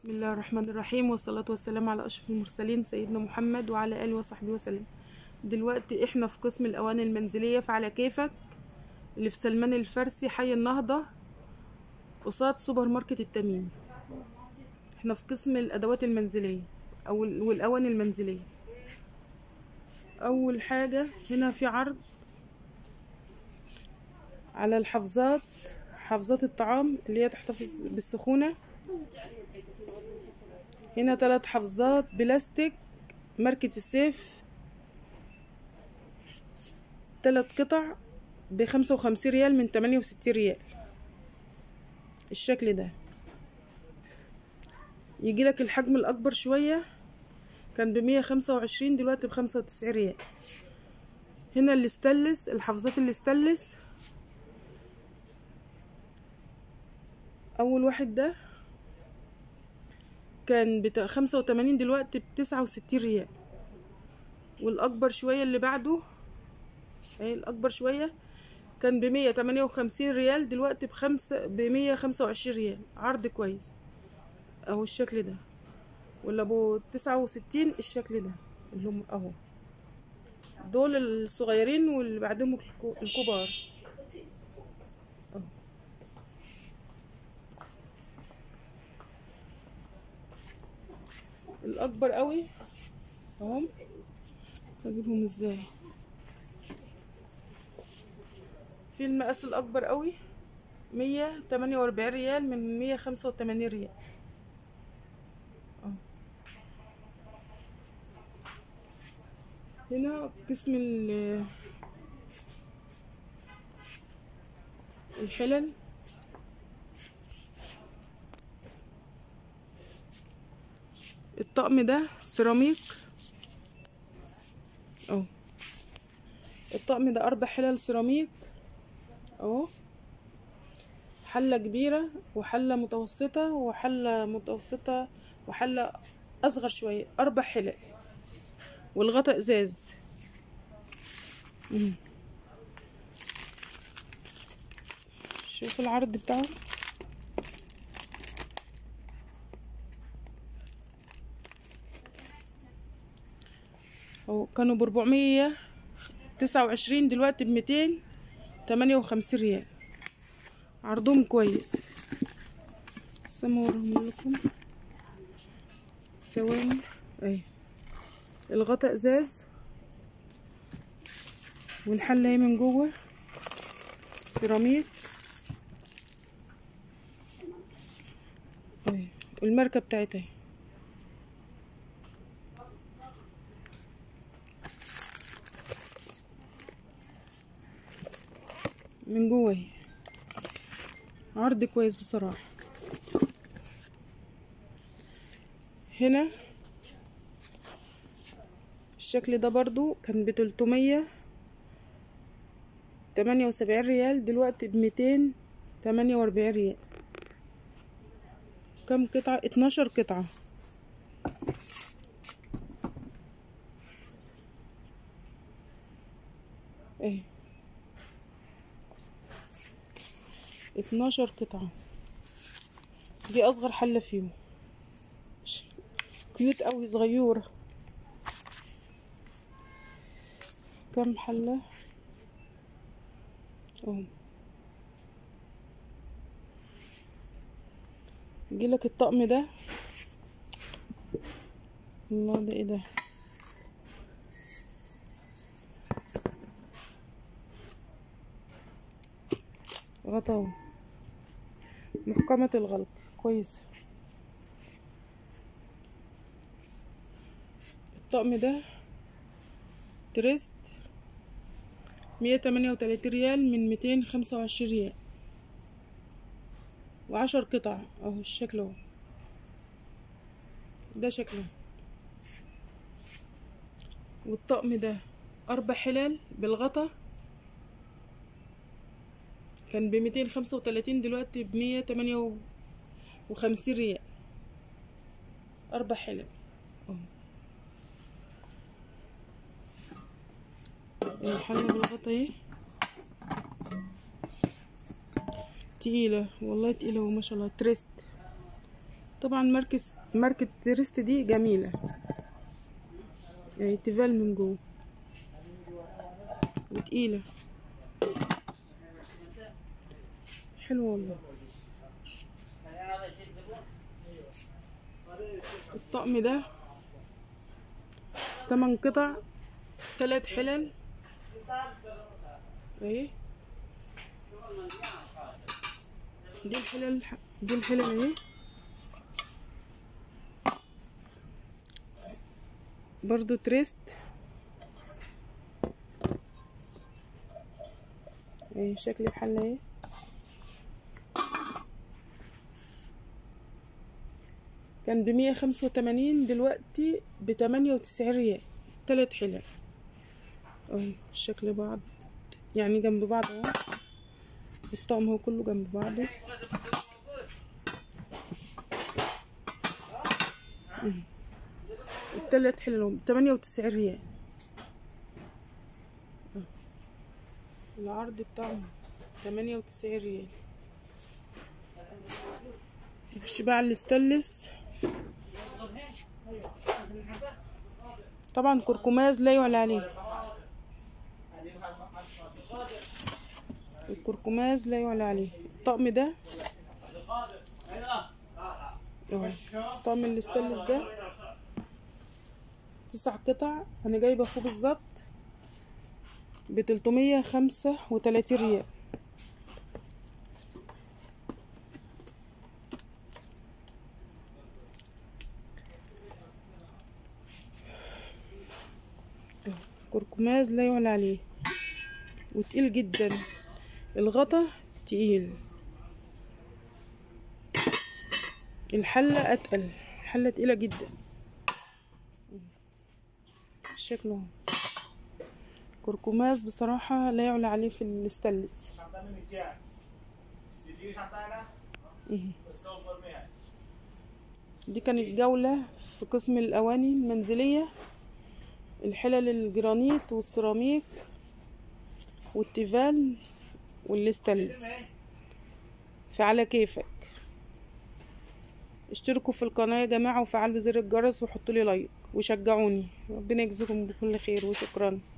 بسم الله الرحمن الرحيم والصلاة والسلام على أشرف المرسلين سيدنا محمد وعلى آله وصحبه وسلم دلوقتي احنا في قسم الأواني المنزلية فعلى كيفك اللي في سلمان الفارسي حي النهضة قصاد سوبر ماركت التميم احنا في قسم الأدوات المنزلية أو ال- والأواني المنزلية أول حاجة هنا في عرض على الحفظات حفظات الطعام اللي هي تحتفظ بالسخونة هنا ثلاث حفظات بلاستيك ماركة السيف ثلاث قطع بخمسة وخمسين ريال من تمانية وستين ريال الشكل ده يجي لك الحجم الأكبر شوية كان بمية خمسة وعشرين دلوقتي بخمسة وتسعين ريال هنا الاستانلس الحفظات الاستانلس أول واحد ده كان بتاع خمسة وتمانين دلوقتي بتسعة وستين ريال والأكبر شوية اللي بعده اهي الأكبر شوية كان بمية تمانية وخمسين ريال دلوقتي بخمسة بمية خمسة وعشرين ريال عرض كويس أهو الشكل ده ولا أبو تسعة وستين الشكل ده اللي هم أهو دول الصغيرين واللي بعدهم الكو- الكبار أهو الاكبر قوي اهم هجيبهم ازاي في المقاس الاكبر قوي مية تمانية واربعين ريال من مية خمسة وتمانين ريال أهو. هنا قسم ال- الحلل الطقم ده سيراميك اهو الطقم ده اربع حلل سيراميك اهو حلة كبيرة وحلة متوسطة وحلة متوسطة وحلة اصغر شوية اربع حلل والغطا ازاز مم. شوف العرض بتاعه أو كانوا بربعمية تسعة وعشرين دلوقتي بميتين تمانية وخمسين ريال عرضهم كويس سمورهم لكم ثواني اهي الغطا ازاز والحلة اهي من جوه سيراميك اهي والماركة بتاعتها اهي من جوه اهي عرض كويس بصراحة هنا الشكل ده برضو كان بتلتمية تمانية وسبعين ريال دلوقتي بميتين تمانية واربعين ريال كم قطعة اتناشر قطعة اهي اتناشر قطعة دي أصغر حلة فيهم ش- كيوت أوي صغيرة كم حلة اهو يجيلك الطقم ده الله ده ايه ده غطاوة محكمة الغلق كويس الطقم ده تريست مية تمانية وتلاتين ريال من ميتين خمسة وعشرين ريال وعشر قطع اهو الشكل اهو ده شكله والطقم ده أربع حلال بالغطا كان بميتين خمسة وتلاتين دلوقتي بمية تمانية وخمسين ريال أربع حلال أهو. الحلة بالغطا اهي تقيلة والله تقيلة وما شاء الله تريست طبعا ماركة ماركة تريست دي جميلة يعني تيفال من جوه وتقيلة حلوة والله الطقم ده تمن قطع تلات حلل اهي دي الحلل دي الحلل اهي برضو تريست اهي شكل الحلة اهي كان بمية خمسة وتمانين دلوقتي بتمانية وتسعين ريال تلات حلل اهو شكل بعض يعني جنب بعض اهو الطقم هو كله جنب بعضه مم. التلات حلل بتمانية وتسعين ريال أهو. العرض بتاعهم تمانية وتسعين ريال نخش بقى على الاستانلس طبعا كركماز لا يعلى عليه الكركماز لا يعلى عليه الطقم ده اهو طقم الاستانلس ده تسع قطع انا جايبه فوق بالظبط بتلتمية خمسة وتلاتين ريال كركماز لا يعلى عليه وتقيل جدا الغطا تقيل الحلة أتقل الحلة تقيلة جدا شكله كركماز بصراحة لا يعلى عليه في الاستانلس 上单那个件，洗涤上单呢， مهم. بس كوفر مية. دي كانت جولة في قسم الأواني المنزلية الحلل الجرانيت والسيراميك والتيفال والاستانلس فعلى كيفك اشتركوا في القناة يا جماعة وفعلوا زر الجرس وحطوا لي لايك وشجعوني ربنا يجزيكم بكل خير وشكرا